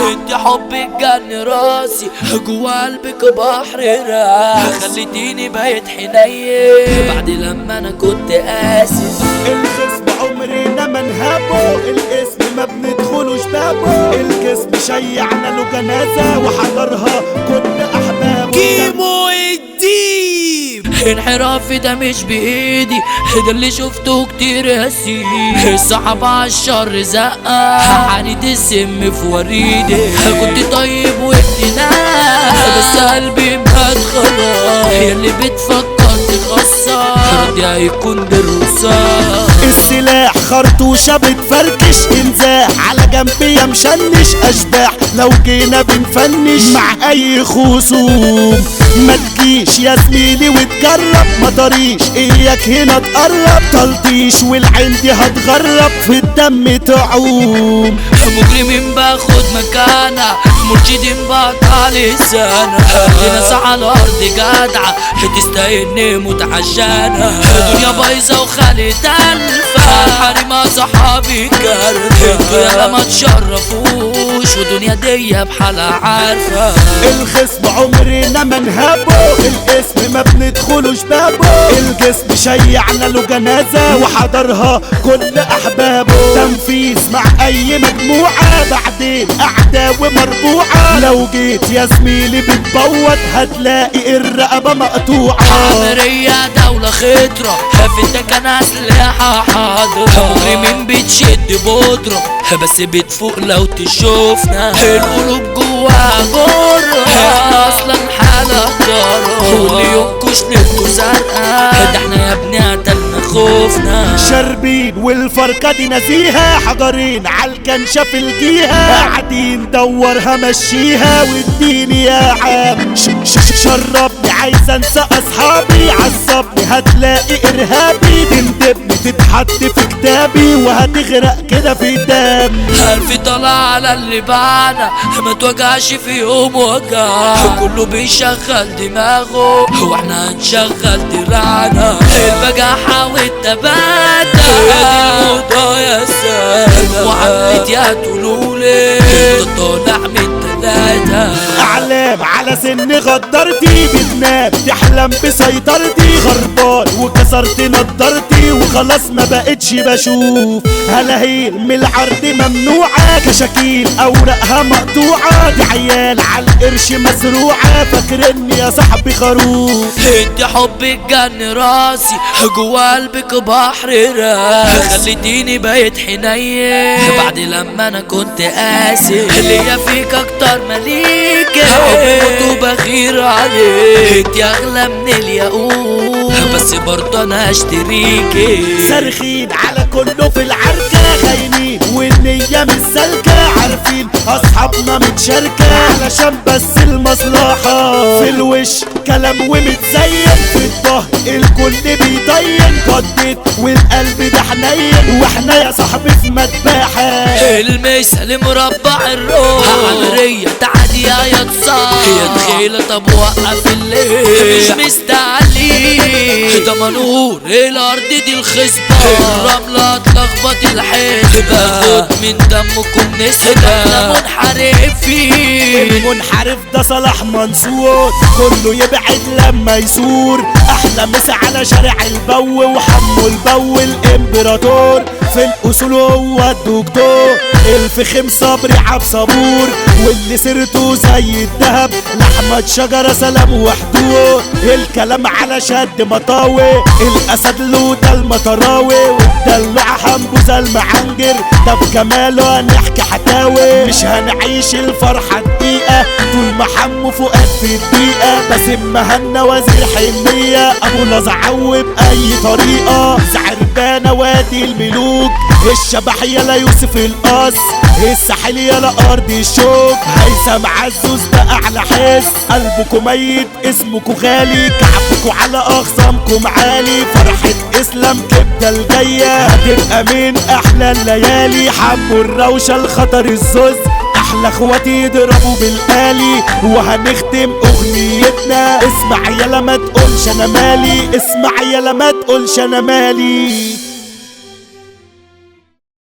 انت حبك جن راسي جوا قلبك بحر راح خليتيني بقيت حنين بعد لما انا كنت قاسي الخصم عمرنا ما نهابه الاسم ما بندخلوش بابه الجسم شيعنا له جنازة وحضرها كل أحبابه كيمو الديب انحرافي ده مش بايدي ده اللي شفته كتير يا سيدي الصحاب عالشر زقة حنيت السم في وريدي كنت طيب وابن ناس بس قلبي مات خلاص هي اللي بتفكر تخسر دي هيكون بالرصاص السلاح خرطوشة بتفركش انزاح على جنبي يا مشنش اشباح لو جينا بنفنش مع اي خصوم ما تجيش يا زميلي وتجرب ما طريش اياك هنا تقرب تلطيش والعين دي هتغرب في الدم تعوم مجرمين باخد مكانة مرشدين بقطع لسانة دي ناس على الأرض جدعة تستاهل نموت عشانها الدنيا بايظة وخالي تلفة حريمة صحابي كارثة انتوا يالا ما تشرفوش ودنيا دي بحالها عارفة الخصم عمرنا ما نهابه الاسم ما بندخلوش بابه الجسم شيعنا له جنازة وحضرها كل أحبابه تنفيذ مع أي مجموعة بعدين أعداوي مربوعة لو جيت يا زميلي بتبوت هتلاقي الرقبة مقطوعة عمرية دولة خطرة في كان أسلحة حاضرة مجرمين بتشد بودرة بس بتفوق لو تشوفنا القلوب جواها جرة احنا أصلا حالة طارة كل يوم كشنتكوا زرقاء ده احنا يا ابني قتلنا خوفنا شاربين والفرقة دي نزيهة حجرين عالكنشة في الجيهة قاعدين دورها مشيها واديني يا عم ش- ش- شربني عايز انسى اصحابي عصبني هتلاقي ارهابي تندبني تتحط في كتابي وهتغرق كده في دم ألف طلع على اللي بانا ما توجعش في يوم وجع كله بيشغل دماغه واحنا هنشغل دراعنا البجاحة والتبادل ادي الموضة يا سادة وعملت يا تقولولي طالع من تلاتة اعلام على سن غدرتي بتنام تحلم بسيطرتي خربان وكسرت نضارتي وخلاص ما بقتش بشوف هلاهيل من العرض ممنوعة كشاكيل اوراقها مقطوعة دي عيال على القرش مزروعة فاكرني يا صاحبي خروف انت حبك جن راسي جوا قلبك بحر راس خليتيني بقيت حنين بعد لما انا كنت قاسي ليا فيك اكتر مليك حبي وبغير عليك انت اغلى من الياقوت بس برضه انا اشتريكي صارخين على كله في العركة خاينين والنية مش سالكة عارفين أصحابنا متشاركة علشان بس المصلحة في الوش كلام ومتزين في الظهر الكل بيطين قدت والقلب ده حنين واحنا يا صاحبي في مذبحة المثل مربع الروح عمرية تعدي يا تصاح يا تخيلة طب وقف الليل مش مستعلي ده منور الارض دي الخصبة الرملة تلخبط الحسبة خد من دمكم نسبة احنا منحرفين المنحرف ده صلاح منصور كله يبعد لما يثور احلى مسا على شارع البو وحمو البو الامبراطور في الاصول هو الدكتور الفخم صبري عب صبور واللي سيرته زي الدهب لاحمد شجره سلام وحدوه الكلام على شد مطاوي الاسد له ده المطراوي والدلع حنبوزه المعنجر ده بكماله هنحكي حكاوي مش هنعيش الفرحه دقيقه طول ما حمو فؤاد في الدقيقه باسم مهنا وزير حنيه ابو لزعو باي طريقه زعربانه وادي الملوك الشبح يلا يوسف القص الساحل يلا ارض الشوك هيثم عزوز ده اعلى حس قلبكم ميت اسمكم غالي كعبكم على اخصامكم عالي فرحة اسلام كبدة الجاية هتبقى من احلى الليالي حمو الروشة الخطر الزوز احلى اخواتي يضربوا بالآلي وهنختم اغنيتنا اسمع يلا ما تقولش انا مالي اسمع يلا ما تقولش انا مالي